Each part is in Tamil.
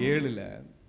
ஏழுல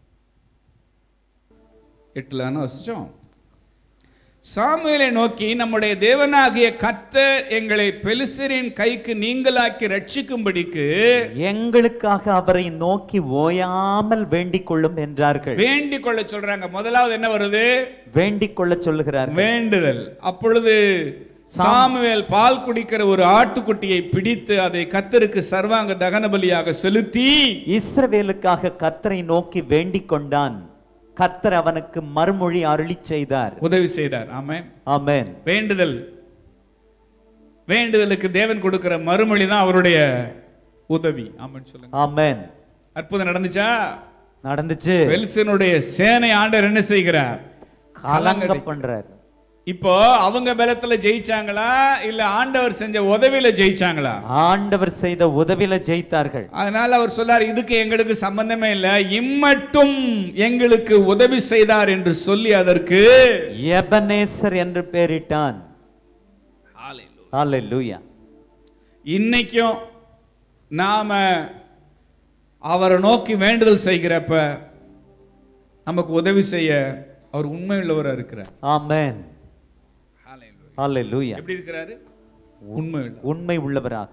எட்டுலன்னு வசிச்சோம் சாமுவேலை நோக்கி நம்முடைய தேவனாகிய கர்த்தர் எங்களை பெலிஸ்தரின் கைக்கு நீங்களாக்கி ரட்சிக்கும்படிக்கு எங்களுக்காக அவரை நோக்கி ஓயாமல் வேண்டிக் கொள்ளும் என்றார்கள் வேண்டிக் கொள்ள சொல்றாங்க முதலாவது என்ன வருது வேண்டிக் கொள்ள சொல்லுகிறார்கள் வேண்டுதல் அப்பொழுது சாமுவேல் பால் குடிக்கிற ஒரு ஆட்டுக்குட்டியை பிடித்து அதை கர்த்தருக்கு சர்வாங்க தகன பலியாக செலுத்தி இஸ்ரவேலுக்காக கர்த்தரை நோக்கி வேண்டிக் கொண்டான் கர்த்தர் அவனுக்கு மறுமொழி அருளி செய்தார் உதவி செய்தார் ஆமென் ஆமென் வேண்டுதல் வேண்டுதலுக்கு தேவன் கொடுக்கிற மறுமொழி தான் அவருடைய உதவி ஆமென் சொல்லுங்க ஆமென் அற்புதம் நடந்துச்சா நடந்துச்சு வெல்சனுடைய சேனை ஆண்டவர் என்ன செய்கிறார் கலங்க பண்றார் இப்போ அவங்க பலத்துல ஜெயிச்சாங்களா இல்ல ஆண்டவர் செஞ்ச உதவியில ஜெயிச்சாங்களா ஆண்டவர் செய்த உதவியில ஜெயித்தார்கள் அதனால அவர் சொல்லார் இதுக்கு எங்களுக்கு சம்பந்தமே இல்ல இம்மட்டும் எங்களுக்கு உதவி செய்தார் என்று சொல்லி அதற்கு எபனேசர் என்று பெயரிட்டான் ஹalleluya இன்னைக்கும் நாம அவரை நோக்கி வேண்டுதல் செய்கிறப்ப நமக்கு உதவி செய்ய அவர் உண்மையுள்ளவரா இருக்கிறார் ஆமென் ஹalleluya எப்படி இருக்கிறாரு உண்மை உண்மை உள்ளவராக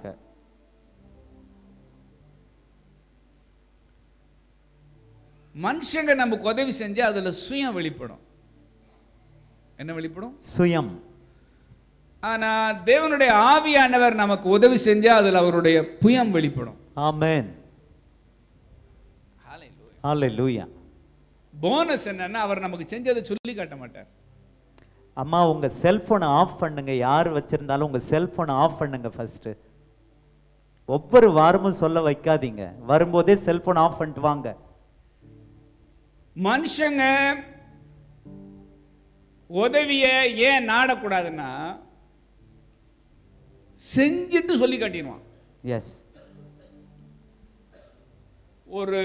மனுஷங்க நமக்கு உதவி செஞ்சா அதுல சுயம் வெளிப்படும் என்ன வெளிப்படும் சுயம் ஆனா தேவனுடைய ஆவியானவர் நமக்கு உதவி செஞ்சா அதுல அவருடைய புயம் வெளிப்படும் ஆமென் ஹalleluya போனஸ் என்னன்னா அவர் நமக்கு செஞ்சதை சொல்லி காட்ட மாட்டார் அம்மா உங்க செல்போனை ஆஃப் பண்ணுங்க யார் வச்சிருந்தாலும் உங்க செல்போனை ஆஃப் பண்ணுங்க ஃபர்ஸ்ட் ஒவ்வொரு வாரமும் சொல்ல வைக்காதீங்க வரும்போதே செல்போன் ஆஃப் பண்ணிட்டு வாங்க மனுஷங்க உதவிய ஏன் நாடக்கூடாதுன்னா செஞ்சுட்டு சொல்லி காட்டிடுவான் எஸ் ஒரு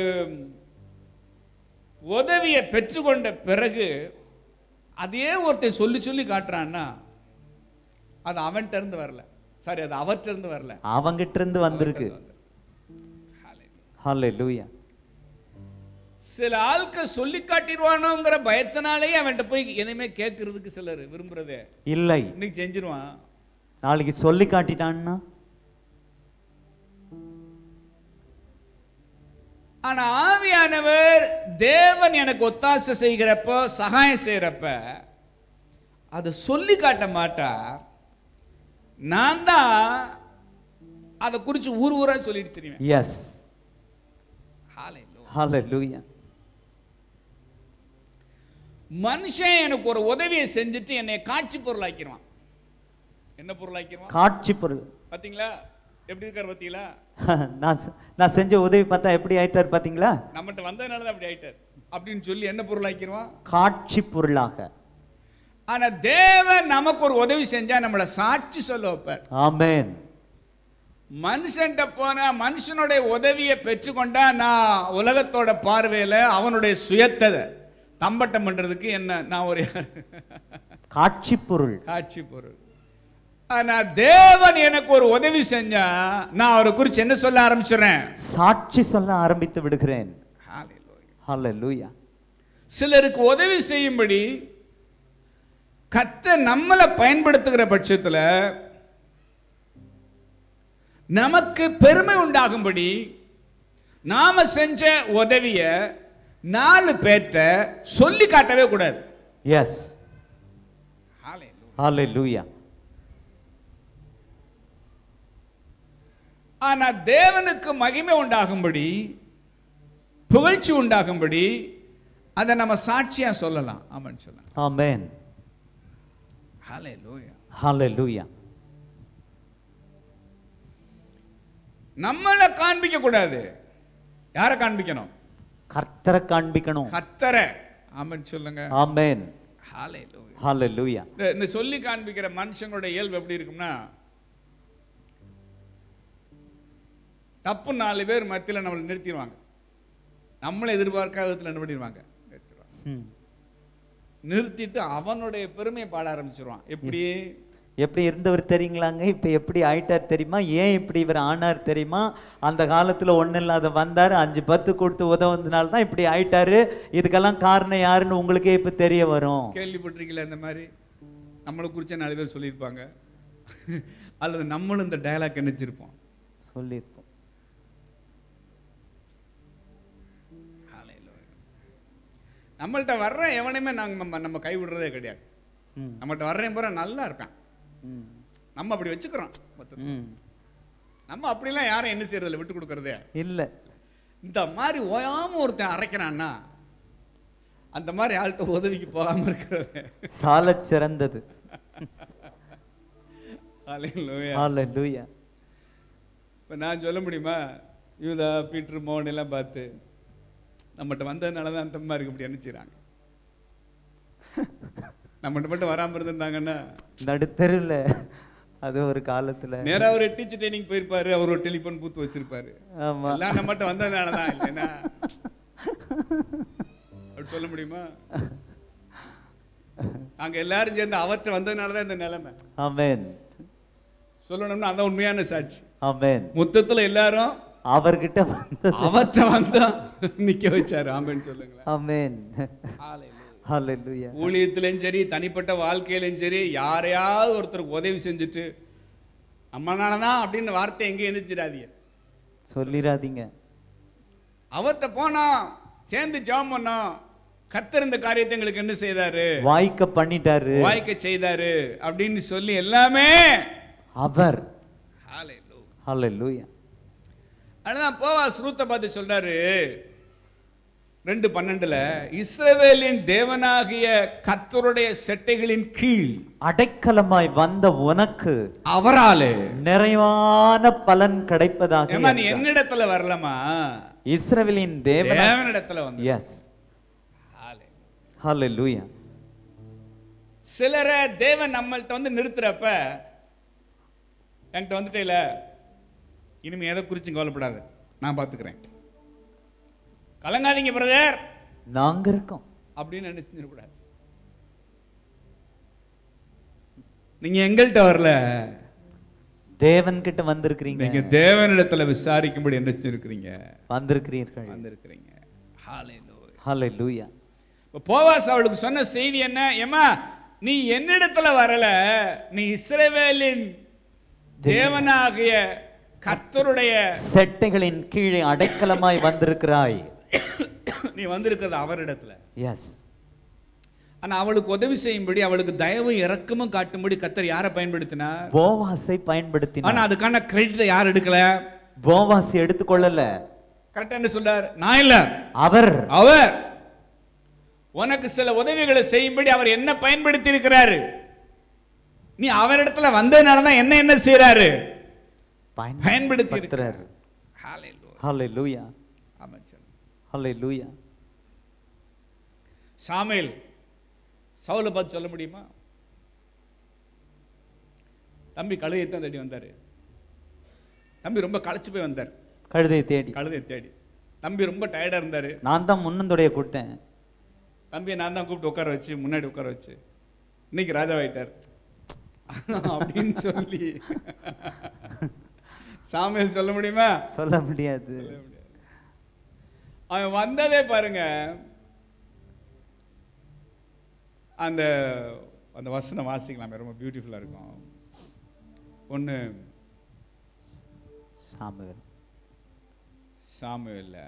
உதவியை பெற்றுக்கொண்ட பிறகு அதே ஒருத்தன் சொல்லி சொல்லி காட்டுறான்னா அது அவன்கிட்ட இருந்து வரல சாரி அது அவற்ற இருந்து வரல அவங்கிட்ட இருந்து வந்திருக்கு ஹalleluya சில ஆட்கள் சொல்லி காட்டிடுவானோங்கிற பயத்தினாலேயே அவன்கிட்ட போய் எதையுமே கேட்கறதுக்கு சிலர் விரும்புறதே இல்லை இன்னைக்கு செஞ்சிருவான் நாளைக்கு சொல்லி காட்டிட்டான்னா ஆனா ஆவியானவர் தேவன் எனக்கு ஒத்தாசை செய்கிறப்போ சகாயம் செய்யறப்ப அதை சொல்லி காட்ட மாட்டார் நான் தான் அதை குறிச்சு ஊர் ஊரா சொல்லிட்டு தெரியுவேன் எஸ் ஹalleluya மனுஷன் எனக்கு ஒரு உதவியை செஞ்சுட்டு என்னை காட்சி பொருளாக்கிடுவான் என்ன பொருளாக்கிடுவான் காட்சி பொருள் பாத்தீங்களா எப்படி இருக்கார் பாத்தீங்களா நான் செ- நான் செஞ்ச உதவி பார்த்தா எப்படி ஆயிட்டார் பாத்தீங்களா நம்மகிட்ட வந்ததுனால தான் அப்படி ஆயிட்டார் அப்படின்னு சொல்லி என்ன பொருளாக்கிடுவான் காட்சி பொருளாக ஆனா தேவன் நமக்கு ஒரு உதவி செஞ்சா நம்மளை சாட்சி சொல்ல வைப்பார் ஆமென் மனுஷன்ட்ட போனா மனுஷனுடைய உதவியை பெற்றுக்கொண்டா நான் உலகத்தோட பார்வையில அவனுடைய சுயத்தை தம்பட்டம் பண்றதுக்கு என்ன நான் ஒரு காட்சி பொருள் காட்சி பொருள் ஆனா தேவன் எனக்கு ஒரு உதவி செஞ்சா நான் அவரை குறித்து என்ன சொல்ல ஆரம்பிச்சிடுறேன் சாட்சி சொல்ல ஆரம்பித்து விடுகிறேன் ஹalleluya சிலருக்கு உதவி செய்யும்படி கத்த நம்மளை பயன்படுத்துகிற பட்சத்துல நமக்கு பெருமை உண்டாகும்படி நாம செஞ்ச உதவிய நாலு பேர்ட்ட சொல்லி காட்டவே கூடாது எஸ் ஹalleluya ஆனா தேவனுக்கு மகிமை உண்டாகும்படி புகழ்ச்சி உண்டாகும்படி அதை நம்ம சாட்சியா சொல்லலாம் ஆமான்னு சொல்லலாம் ஆமென் ஹalleluya ஹalleluya நம்மளை காண்பிக்க கூடாது யாரை காண்பிக்கணும் கர்த்தரை காண்பிக்கணும் கத்தரை ஆமென்னு சொல்லுங்க ஆமென் ஹalleluya ஹalleluya இந்த- இந்த சொல்லி காண்பிக்கிற மனுஷங்களோட இயல்பு எப்படி இருக்கும்னா தப்பு நாலு பேர் மத்தியில நம்மளை நிறுத்திடுவாங்க நம்மளை எதிர்பார்க்காத விதத்தில் என்ன பண்ணிடுவாங்க நிறுத்திடுவாங்க ம். நிறுத்திட்டு அவனுடைய பெருமையை பாட ஆரம்பிச்சிருவான் எப்படி எப்படி இருந்தவர் தெரியுங்களாங்க இப்போ எப்படி ஆயிட்டார் தெரியுமா ஏன் இப்படி இவர் ஆனார் தெரியுமா அந்த காலத்தில் ஒன்றும் இல்லாத வந்தார் அஞ்சு பத்து கொடுத்து உதவுனதுனால தான் இப்படி ஆயிட்டாரு இதுக்கெல்லாம் காரணம் யாருன்னு உங்களுக்கே இப்போ தெரிய வரும் கேள்விப்பட்டிருக்கீங்களா இந்த மாதிரி நம்மளை குறித்து நாலு பேர் சொல்லியிருப்பாங்க அல்லது நம்மளும் இந்த டயலாக் நினைச்சிருப்போம் சொல்லியிருப்போம் நம்மள்ட்ட வர்ற எவனையுமே நாங்க நம்ம நம்ம கை விடுறதே கிடையாது ம் நம்மகிட்ட வர்றேன் பூரா நல்லா இருக்கான் ம் நம்ம அப்படி வச்சுக்கிறோம் மொத்தத்துல. ம் நம்ம அப்படிலாம் யாரும் என்ன செய்யறதில்ல விட்டு கொடுக்கறதே இல்லை இந்த மாதிரி ஓயாம ஒருத்தன் அரைக்கிறான்னா அந்த மாதிரி ஆள்கிட்ட உதவிக்கு போகாம இருக்கிறது சாலச் சிறந்தது ஹalleluya. ஹalleluya இப்ப நான் சொல்ல முடியுமா யூதா பீட்டர் மோகன் எல்லாம் பார்த்து நம்மகிட்ட வந்ததுனால தான் அந்த மாதிரி இப்படி நினைச்சுறாங்க நம்மகிட்ட மட்டும் வராம இருந்திருந்தாங்கன்னா நடுத்தெருவில் அது ஒரு காலத்துல நேரா ஒரு டீச்சர் ட்ரைனிங் போயிருப்பாரு அவர் ஒரு டெலிஃபோன் பூத்து வச்சிருப்பாரு ஆமா எல்லாம் நம்மகிட்ட வந்ததுனால தான் இல்லைன்னா அப்படி சொல்ல முடியுமா நாங்க எல்லாரும் சேர்ந்து அவற்றை வந்ததுனால தான் இந்த நிலைமை ஆமென் சொல்லணும்னா அதான் உண்மையான சாட்சி ஆமென் மொத்தத்துல எல்லாரும் அவர்கிட்ட வந்து அவற்றை வந்தா நிக்க வச்சாரு ஆமென்னு சொல்லுங்களேன் ஆமென் ஹalleluya ஊழியத்திலையும் சரி தனிப்பட்ட வாழ்க்கையிலையும் சரி யாரையாவது ஒருத்தருக்கு உதவி செஞ்சுட்டு நம்மனால தான் அப்படின்னு வார்த்தை எங்கேயும் எழுதிடாதீங்க சொல்லிராதீங்க அவர்கிட்ட போனோம் சேர்ந்து ஜெபம் பண்ணோம் கர்த்தர் இந்த காரியத்தை எங்களுக்கு என்ன செய்தாரு வாய்க்க பண்ணிட்டாரு வாய்க்க செய்தாரு அப்படின்னு சொல்லி எல்லாமே அவர் Hallelujah. ஹalleluya அதுதான் போவா ஸ்ரூத்தை பார்த்து சொல்றாரு ரெண்டு பன்னெண்டுல இஸ்ரவேலின் தேவனாகிய கர்த்தருடைய செட்டைகளின் கீழ் அடைக்கலமாய் வந்த உனக்கு அவராலே நிறைவான பலன் கிடைப்பதாக ஏமா நீ என்றார். என்னிடத்துல வரலமா இஸ்ரவேலின் தேவன் தேவனிடத்துல வந்து எஸ் ஹalleluya சிலரை தேவன் நம்மள்ட்ட வந்து நிறுத்துறப்ப என்கிட்ட வந்துட்டேல இனிமே எதை குறிச்சும் கவலைப்படாத நான் பார்த்துக்கிறேன் கலங்காதீங்க பிரதர் நாங்க இருக்கோம் அப்படின்னு நினைச்சிடக்கூடாது நீங்க எங்கள்கிட்ட வரல தேவன் கிட்ட வந்திருக்கிறீங்க நீங்க தேவனிடத்துல விசாரிக்கும்படி நினைச்சிருக்கிறீங்க வந்திருக்கிறீர்கள் வந்திருக்கிறீங்க ஹalleluya ஹalleluya இப்போ போவாஸ் அவளுக்கு சொன்ன செய்தி என்ன ஏமா நீ என்னிடத்துல வரல நீ இஸ்ரவேலின் தேவனாகிய கர்த்தருடைய செட்டைகளின் கீழே அடைக்கலமாய் வந்திருக்கிறாய் நீ வந்திருக்கிறது அவரிடத்துல எஸ் ஆனா அவளுக்கு உதவி செய்யும்படி அவளுக்கு தயவு இறக்கமும் காட்டும்படி கர்த்தர் யாரை பயன்படுத்தினார் போவாசை ஆனா பயன்படுத்தினார் அதுக்கான கிரெடிட் யார் எடுக்கல போவாஸ் எடுத்துக்கொள்ளல கரெக்டா என்ன சொல்றார் நான் இல்ல அவர் அவர் உனக்கு சில உதவிகளை செய்யும்படி அவர் என்ன பயன்படுத்தி இருக்கிறாரு நீ அவரிடத்துல வந்ததுனால தான் என்ன என்ன செய்யறாரு பயன்படுத்தி இருக்கிறார் Hallelujah. ஹalleluya ஆமென் சொல்லுங்க. ஹalleluya சாமுவேல் சவுலை பார்த்து சொல்ல முடியுமா தம்பி கழுதையை தான் தேடி வந்தாரு தம்பி ரொம்ப களைச்சு போய் வந்தார் கழுதை தேடி கழுதையை தேடி தம்பி ரொம்ப டயர்டா இருந்தாரு நான் தான் முன்னந்தொடைய கொடுத்தேன் தம்பியை நான் தான் கூப்பிட்டு உட்கார வச்சு முன்னாடி உட்கார வச்சு இன்னைக்கு ராஜாவாயிட்டார் அப்படின்னு சொல்லி சாமியல் சொல்ல முடியுமா சொல்ல முடியாது அவன் வந்ததே பாருங்க அந்த அந்த வசனம் வாசிக்கலாம் ரொம்ப பியூட்டிஃபுல்லா இருக்கும் ஒன்று சாமுவேல் சாமுவேல்ல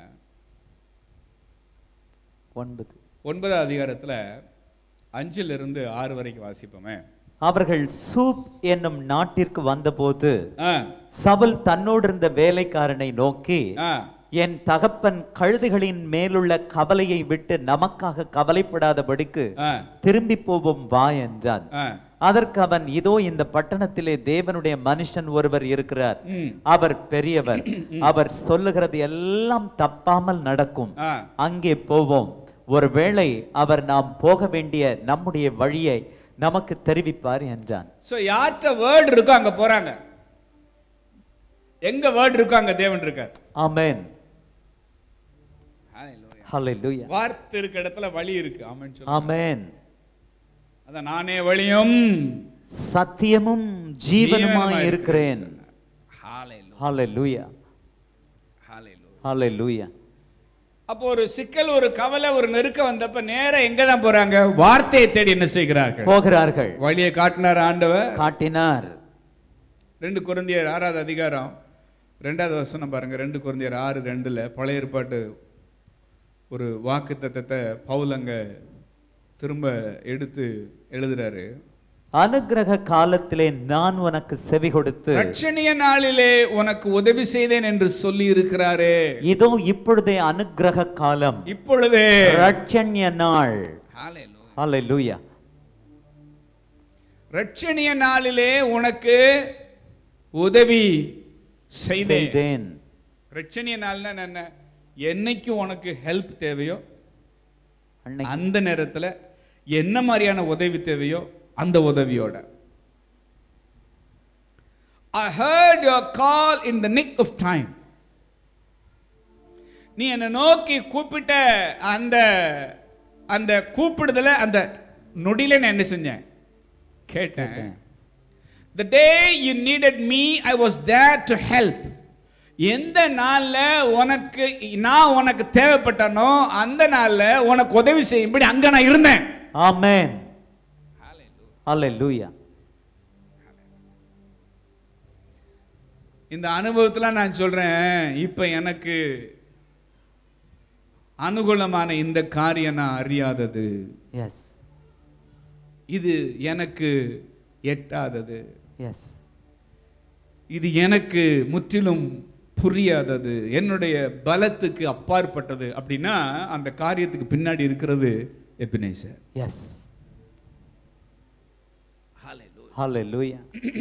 ஒன்பது ஒன்பதாம் அதிகாரத்துல அஞ்சுல இருந்து ஆறு வரைக்கும் வாசிப்போமே அவர்கள் சூப் என்னும் நாட்டிற்கு வந்தபோது ஆ சவுல் தன்னோடு இருந்த வேலைக்காரனை நோக்கி ஆ என் தகப்பன் கழுதைகளின் மேலுள்ள கவலையை விட்டு நமக்காக கவலைப்படாதபடிக்கு ஆ திரும்பி போவோம் வா என்றான் ஆ அதற்கு அவன் இதோ இந்த பட்டணத்திலே தேவனுடைய மனுஷன் ஒருவர் இருக்கிறார் ம் அவர் பெரியவர் அவர் சொல்லுகிறது எல்லாம் தப்பாமல் நடக்கும் ஆ அங்கே போவோம் ஒருவேளை அவர் நாம் போக வேண்டிய நம்முடைய வழியை நமக்கு தெரிவிப்பார் என்றான் ஸோ யார்கிட்ட வேர்டு இருக்கோ அங்க போறாங்க எங்க வேர்டு இருக்கோ அங்க தேவன் இருக்கார் ஆமென் ஹalleluya வார்த்தை இருக்க இடத்துல வழி இருக்கு ஆமென் சொல்லு ஆமென் அதான் நானே வழியும் சத்தியமும் ஜீவனுமாய் ஜீவனுமாய் இருக்கிறேன் Hallelujah. ஹalleluya Hallelujah. ஹalleluya அப்போ ஒரு சிக்கல் ஒரு கவலை ஒரு நெருக்கம் வந்தப்ப நேரா எங்க தான் போறாங்க வார்த்தையை தேடி என்ன செய்கிறார்கள் போகிறார்கள் வழியை காட்டினார் ஆண்டவர் காட்டினார் ரெண்டு குருந்தியர் ஆறாவது அதிகாரம் ரெண்டாவது வசனம் பாருங்க ரெண்டு குருந்தியர் ஆறு ரெண்டுல பழைய ஏற்பாட்டு ஒரு வாக்கு தத்தத்தை பவுலங்க திரும்ப எடுத்து எழுதுறாரு அனுக்கிரக காலத்திலே நான் உனக்கு செவி கொடுத்து ரட்சணிய நாளிலே உனக்கு உதவி செய்தேன் என்று சொல்லி இருக்கிறாரே இதோ இப்பொழுதே அனுக்கிரக காலம் இப்பொழுதே ரட்சண்ய நாள் Hallelujah. ஹalleluya ரட்சணிய நாளிலே உனக்கு உதவி செய்தேன் செய்தேன் ரட்சணிய நாள்னா என்ன என்னைக்கு உனக்கு ஹெல்ப் தேவையோ அன்னைக்கு அந்த நேரத்துல என்ன மாதிரியான உதவி தேவையோ அந்த உதவியோட I heard your call in the nick of time. நீ என்னை நோக்கி கூப்பிட்ட அந்த அந்த கூப்பிடுதல அந்த நொடியில நான் என்ன செஞ்சேன் கேட்டேன் கேட்டேன். The day you needed me, I was there to help. எந்த நாள்ல உனக்கு நான் உனக்கு தேவைப்பட்டனோ அந்த நாள்ல உனக்கு உதவி செய்யும்படி அங்க நான் இருந்தேன் ஆமென் ஹalleluya இந்த அனுபவத்துல நான் சொல்றேன் இப்ப எனக்கு அனுகூலமான இந்த காரியம் நான் அறியாதது எஸ் இது எனக்கு எட்டாதது எஸ் இது எனக்கு முற்றிலும் புரியாதது என்னுடைய பலத்துக்கு அப்பாற்பட்டது அப்படின்னா அந்த காரியத்துக்கு பின்னாடி இருக்கிறது எபினேசர் எஸ் ஹalleluya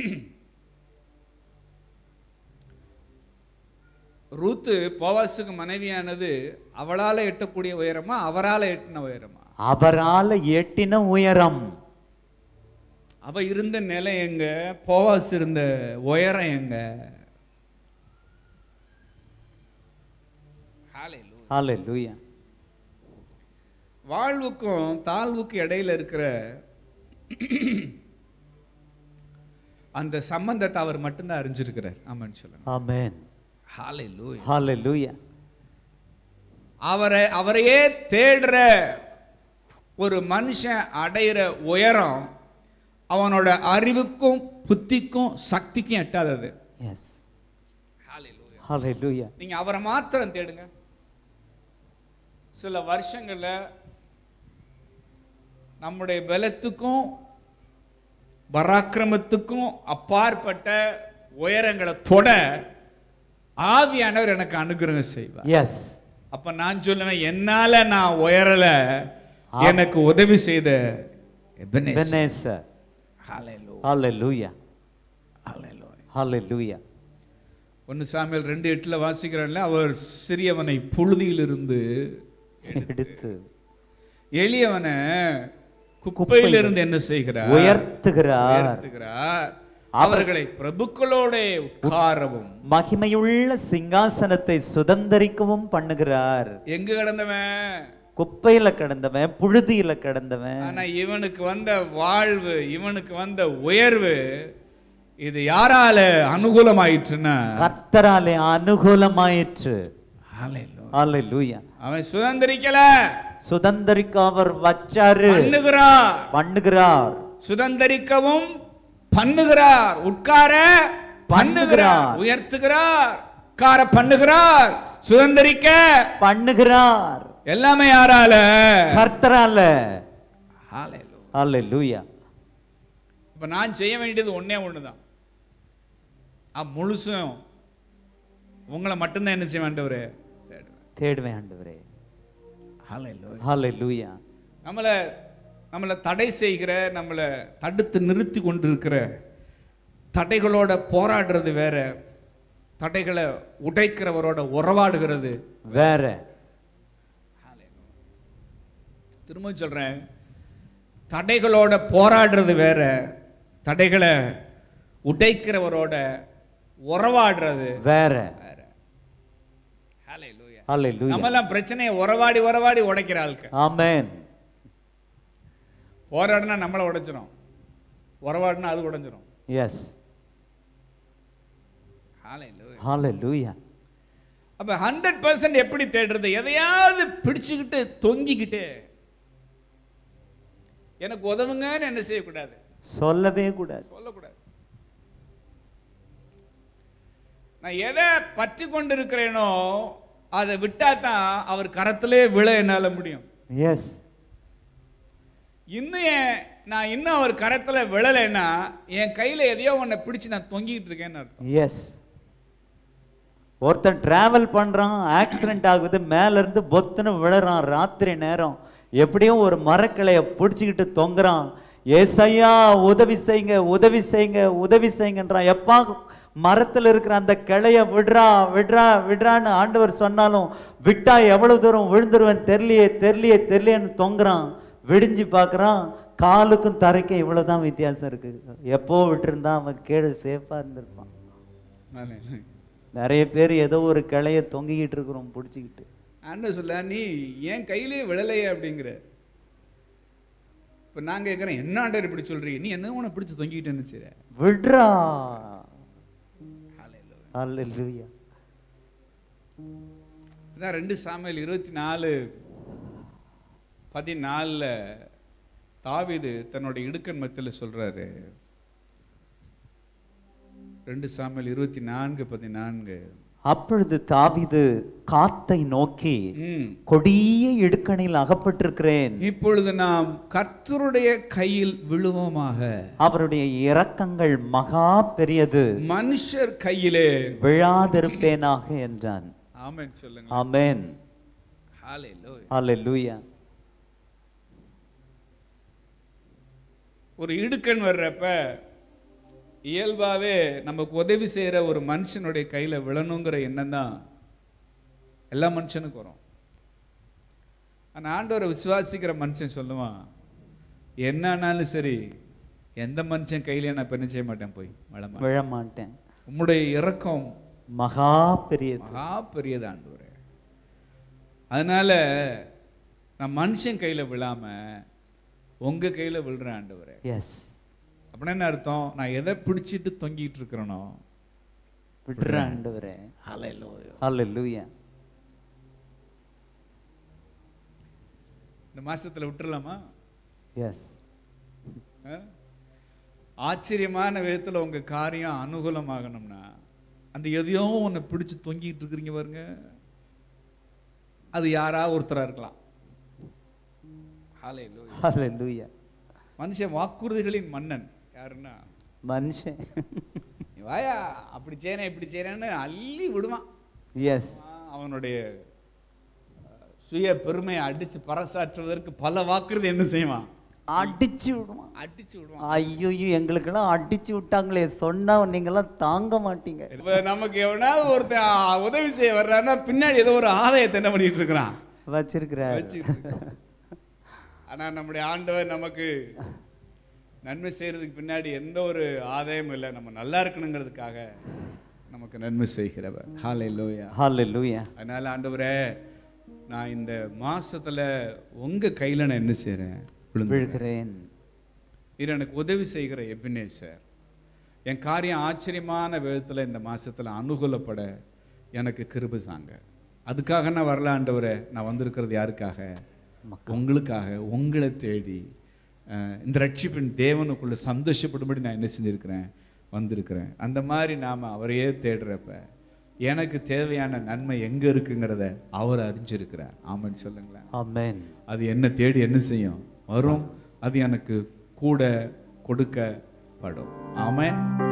ரூத்து போவாசுக்கு மனைவியானது அவளால எட்டக்கூடிய உயரமா அவரால எட்டின உயரமா அவரால எட்டின உயரம் அவ இருந்த நிலை எங்க போவாஸ் இருந்த உயரம் எங்க Hallelujah. ஹalleluya வாழ்வுக்கும் தாழ்வுக்கும் இடையில இருக்கிற அந்த சம்பந்தத்தை அவர் மட்டும்தான் அறிஞ்சிருக்கிறார் ஆமான்னு சொல்லுங்க ஆமென் Hallelujah. ஹalleluya அவரை அவரையே தேடுற ஒரு மனுஷன் அடையிற உயரம் அவனோட அறிவுக்கும் புத்திக்கும் சக்திக்கும் எட்டாதது எஸ் ஹalleluya நீங்க அவரை மாத்திரம் தேடுங்க சில வருஷங்கள்ல நம்முடைய பலத்துக்கும் பராக்கிரமத்துக்கும் அப்பாற்பட்ட உயரங்களை தொட ஆவியானவர் எனக்கு அனுகிரகம் செய்வார் எஸ் அப்ப நான் சொல்லுவேன் என்னால நான் உயரல எனக்கு உதவி செய்த எபனேசர். எபனேசர் Hallelujah. ஹalleluya Hallelujah. ஹalleluya ஒன்னு சாமியல் ரெண்டு எட்டுல வாசிக்கிறேன்ல அவர் சிறியவனை புழுதியிலிருந்து எடுத்து எளியவனை குப்பையிலிருந்து என்ன செய்கிறார் உயர்த்துகிறார் உயர்த்துகிறார் அவர்களை பிரபுக்களோட உட்காரவும் மகிமையுள்ள சிங்காசனத்தை சுதந்தரிக்கவும் பண்ணுகிறார் எங்க கிடந்தவன் குப்பையில கிடந்தவன் புழுதியில கிடந்தவன் ஆனா இவனுக்கு வந்த வாழ்வு இவனுக்கு வந்த உயர்வு இது யாரால அனுகூலமாயிற்றுன்னா கர்த்தராலே அனுகூலமாயிற்று Hallelujah. ஹalleluya அவன் சுதந்திரிக்கல சுதந்தரிக்க அவர் வச்சாரு பண்ணுகிறார் பண்ணுகிறார் சுதந்திரிக்கவும் பண்ணுகிறார் உட்கார பண்ணுகிறார் பண்ணுகிறார். உயர்த்துகிறார் உட்கார பண்ணுகிறார் சுதந்திரிக்க பண்ணுகிறார் எல்லாமே யாரால கர்த்தரால Hallelujah. ஹalleluya இப்ப நான் செய்ய வேண்டியது ஒண்ணே ஒண்ணுதான் ஆ, முழுசும் உங்களை மட்டும்தான் என்ன செய்ய வேண்டவரு தேடுவேன் ஆண்டவரே ஹalleluya நம்மளை நம்மளை தடை செய்கிற நம்மளை தடுத்து நிறுத்தி கொண்டிருக்கிற தடைகளோட போராடுறது வேற தடைகளை உடைக்கிறவரோட உறவாடுகிறது வேற திரும்ப சொல்றேன் தடைகளோட போராடுறது வேற தடைகளை உடைக்கிறவரோட உறவாடுறது வேற வேற Hallelujah. ஹalleluya நம்மெல்லாம் பிரச்சனையை உறவாடி உறவாடி உடைக்கிற ஆளுக்கு ஆமென் போராடினா நம்மளை உடைச்சிரும் உறவாடினா அது உடஞ்சிரும் எஸ் Hallelujah. ஹalleluya அப்ப ஹண்ட்ரட் பர்சன்ட் எப்படி தேடுறது எதையாவது பிடிச்சுக்கிட்டு தொங்கிக்கிட்டு எனக்கு உதவுங்கன்னு என்ன செய்யக்கூடாது சொல்லவே கூடாது சொல்லக்கூடாது நான் எதை பற்றி கொண்டு இருக்கிறேனோ அதை விட்டா தான் அவர் கரத்திலே விழ என்னால முடியும் எஸ் இன்னும் என் நான் இன்னும் அவர் கரத்துல விழலைன்னா என் கையில எதையோ ஒன்றை பிடிச்சு நான் தொங்கிட்டு இருக்கேன்னு அர்த்தம் எஸ் ஒருத்தன் டிராவல் பண்றான் ஆக்சிடென்ட் ஆகுது மேல இருந்து பொத்துன்னு விழறான் ராத்திரி நேரம் எப்படியும் ஒரு மரக்கிளைய பிடிச்சிக்கிட்டு தொங்குறான் ஏசையா உதவி செய்யுங்க உதவி செய்யுங்க உதவி செய்யுங்கன்றான் எப்பா மரத்துல இருக்கிற அந்த கிளைய விடுறா விடுறா விடுறான்னு ஆண்டவர் சொன்னாலும் விட்டா எவ்வளவு தூரம் விழுந்துருவேன் தெரியலையே தெரியலையே தெரியலையேன்னு தொங்குறான் விடிஞ்சு பார்க்கறான் காலுக்கும் தரைக்கும் இவ்வளவுதான் வித்தியாசம் இருக்கு எப்போ விட்டுருந்தா அவன் கீழே சேஃபா இருந்திருப்பான் நிறைய பேர் ஏதோ ஒரு கிளைய தொங்கிக்கிட்டு இருக்கிறோம் பிடிச்சிக்கிட்டு ஆண்டவர் சொல்ல நீ என் கையிலே விழலையே அப்படிங்கிற இப்ப நான் கேட்குறேன் என்ன ஆண்டவர் இப்படி சொல்றீங்க நீ என்ன உன பிடிச்சு தொங்கிக்கிட்டேன்னு சரி விடுறா அல்லேலூயா இதான் ரெண்டு சாமியல் இருபத்தி நாலு பதினாலில் தாவீது தன்னுடைய இடுக்கன் மத்தியில் சொல்றாரு ரெண்டு சாமியல் இருபத்தி நான்கு பதினான்கு அப்பொழுது தாவீது காத்தை நோக்கி ம் கொடிய இடுக்கணில் அகப்பட்டிருக்கிறேன் இப்பொழுது நாம் கர்த்தருடைய கையில் விழுவோமாக அவருடைய இரக்கங்கள் மகா பெரியது மனுஷர் கையிலே விழாதிருப்பேனாக என்றான் ஆமென் சொல்லுங்க ஆமென் ஹalleluya அல்லேலூயா ஒரு இடுக்கன் வர்றப்ப இயல்பாவே நமக்கு உதவி செய்யற ஒரு மனுஷனுடைய கையில விழணுங்கிற எண்ணம் தான் எல்லா மனுஷனுக்கும் வரும் ஆனா ஆண்டவரை விசுவாசிக்கிற மனுஷன் சொல்லுவான் என்ன ஆனாலும் சரி எந்த மனுஷன் கையில நான் பெண்ணு செய்ய மாட்டேன் போய் வளமா விழ மாட்டேன் உம்முடைய இரக்கம் மகா பெரியது மகா பெரியது ஆண்டவரே அதனால நான் மனுஷன் கையில விழாம உங்க கையில விழுறேன் ஆண்டவரே எஸ் அப்படின்னா என்ன அர்த்தம் நான் எதை பிடிச்சிட்டு தொங்கிட்டு இருக்கிறேனோ விடுற ஆண்டவரே ஹalleluya அல்லேலூயா இந்த மாசத்துல விட்டுறலாமா எஸ் ஆ? ஆச்சரியமான விதத்துல உங்க காரியம் அனுகூலமாகணும்னா அந்த எதையோ ஒன்று பிடிச்சு தொங்கிட்டு இருக்கிறீங்க பாருங்க அது யாரா ஒருத்தரா இருக்கலாம் ஹalleluya அல்லேலூயா மனுஷன் வாக்குறுதிகளின் மன்னன் யாருன்னா மனுஷன் நீ வாயா அப்படி செய்றேன் இப்படி செய்றேன்னு அள்ளி விடுவான் எஸ் அவனுடைய அஹ், சுய பெருமையை அடிச்சு பறைசாற்றுவதற்கு பல வாக்குறுதி என்ன செய்வான் அடிச்சு விடுவான் அடிச்சு விடுவான் ஐயோ எங்களுக்கெல்லாம் அடிச்சு விட்டாங்களே சொன்னா நீங்கெல்லாம் தாங்க மாட்டீங்க இப்ப நமக்கு எவனாவது ஒருத்தன் அஹ், உதவி செய்ய வர்றான்னா பின்னாடி ஏதோ ஒரு ஆதாயத்தை என்ன பண்ணிட்டு இருக்கிறான் வச்சிருக்கிறார் வச்சுக்கிட்டு இருக்கான். ஆனா நம்முடைய ஆண்டவர் நமக்கு நன்மை செய்யறதுக்கு பின்னாடி எந்த ஒரு ஆதாயமும் இல்லை நம்ம நல்லா இருக்கணுங்கிறதுக்காக நமக்கு நன்மை செய்கிறவர் ஹalleluya ஹalleluya அதனால ஆண்டவரே நான் இந்த மாசத்துல உங்க கையில நான் என்ன செய்றேன் விழுந்து விழுகிறேன் இது எனக்கு உதவி செய்கிற எபினேசர் என் காரியம் ஆச்சரியமான விதத்துல இந்த மாசத்துல அனுகூலப்பட எனக்கு கிருபை தாங்க அதுக்காக நான் வரல ஆண்டவரே நான் வந்திருக்கிறது யாருக்காக உங்களுக்காக உங்களை தேடி அஹ், இந்த ரட்சிப்பின் தேவனுக்குள்ள சந்தோஷப்படும்படி நான் என்ன செஞ்சிருக்கிறேன் வந்திருக்கிறேன் அந்த மாதிரி நாம அவரையே தேடுறப்ப எனக்கு தேவையான நன்மை எங்க இருக்குங்கிறத அவர் அறிஞ்சிருக்கிறார் ஆமான்னு சொல்லுங்களேன் ஆமென் அது என்ன தேடி என்ன செய்யும் வரும் அது எனக்கு கூட கொடுக்கப்படும் ஆமென்